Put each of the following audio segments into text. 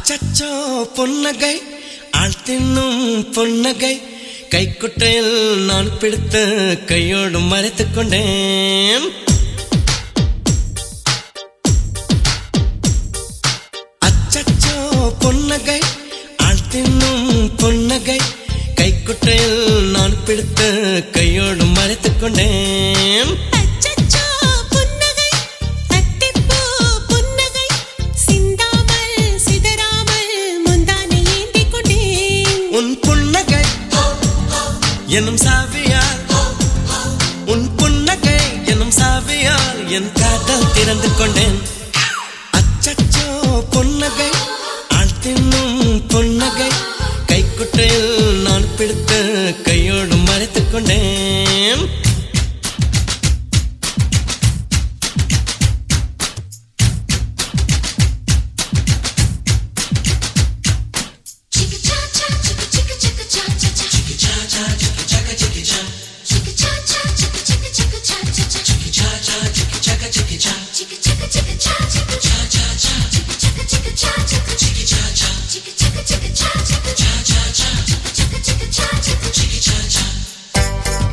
அச்சச்சோ பொன்னகை ஆள் தின்னும் பொன்னகை கைக்குட்டையில் நான் பிடித்து கையோடு மறைத்துக் கொண்டேன் அச்சச்சோ பொன்னகை ஆள் தின்னும் பொன்னகை கைக்குட்டையில் நான் பிடித்து கையோடு மறைத்துக் கொண்டேன் அச்சச்சோ புன்னகை அத்திப்பூ புன்னகை சிந்தாமல் சிதறாமல் முந்தானை ஏந்திக் கொண்டேன் உன் புன்னகை எனும் சாவியால் உன் புன்னகை எனும் சாவியால் என் காதல் திறந்து கொண்டேன் அச்சச்சோ புன்னகை ஆள் தின்னும் புன்னகை கைக்குட்டையில் நான் பிடித்து கையோடு மறைத்துக் கொண்டேன் Chicka cha cha chicka chicka chicka cha cha cha chicka cha cha chicka chicka chicka cha chicka cha cha chicka chicka chicka cha cha cha chicka cha cha chicka chicka chicka cha chicka chicka chicka cha chicka cha cha cha chicka chicka chicka cha chicka chicka cha cha chicka chicka chicka cha chicka cha cha cha chicka chicka chicka cha chicka chicka cha cha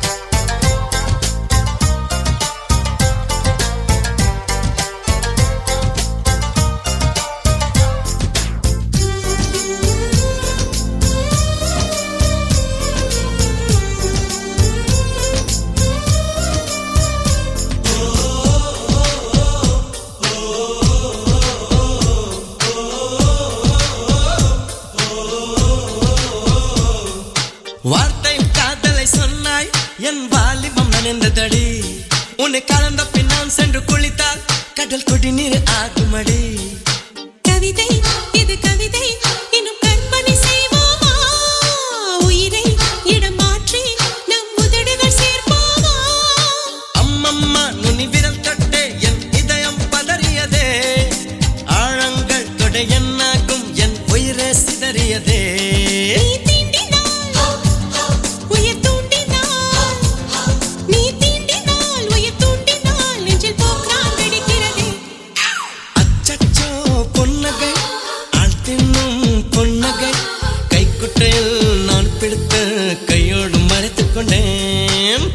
வார்த்தை காதலை சொன்னாய் என் வாலிபம் நனைந்ததடி உன்னை கலந்த பின் நான் சென்று குளித்தால் கடல் குடிநீர் ஆகுமடி கவிதை இது கவிதை இன்னும் கற்பனை செய்வோமா உயிரை இடம் மாற்றி நம் உதடுகள் சேர்ப்போமா அம்மம்மா நுனி விரல் தொட்டே என் இதயம் பதறியதே ஆழங்கள் தொடை என்னாகும் என் உயிரே சிதறியதே நீ தீண்டினால் உயிர் தூண்டினால் நீ தீண்டினால் உயிர் தூண்டினால் நெஞ்சில் போக்கிறான் வெடிக்கிறதே அச்சச்சோ பொன்னகை ஆள் தின்னும் பொன்னகை கைக்குட்டையில் நான் பிடித்து கையோடு மறைத்துக் கொண்டேன்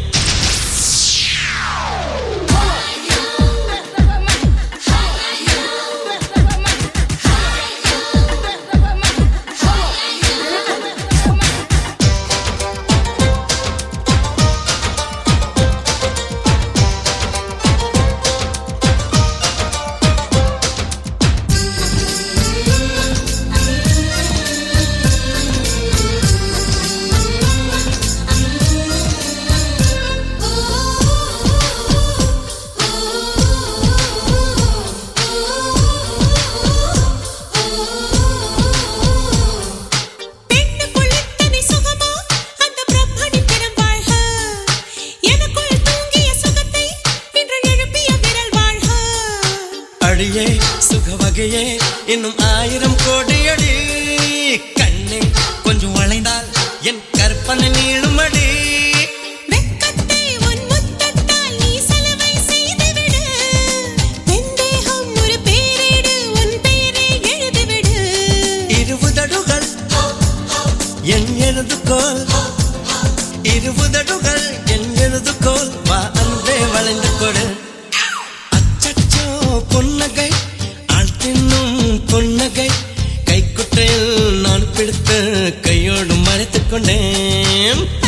பெண்ணுக்குள் இத்தனை சுகமா அந்த பிரம்மனின் திறம் வாழ்க எனக்குள் தூங்கிய சுகத்தை இன்று எழுப்பிய விரல் வாழ்க அடியே சுக வகையே இன்னும் ஆயிரம் கோடி அடி கண்ணே கொஞ்சம் வளைந்தால் என் கற்பனை நீளுமடி வெட்கத்தை உன் முத்தத்தால் நீ சலவை செய்துவிடு வெந்தேகம் ஒரு பேரேடு உன் பெயரை எழுதிவிடு இருபுதடுகள் என் எழுதுகோல் இருபுதடுகள் என் எழுதுகோல் வா அன்பே வளைந்து கொடு அச்சச்சோ பொன்னகை ஆள் தின்னும் பொன்னகை கைக்குட்டையில் நான் பிடித்து கையோடு மறைத்துக் கொண்டேன்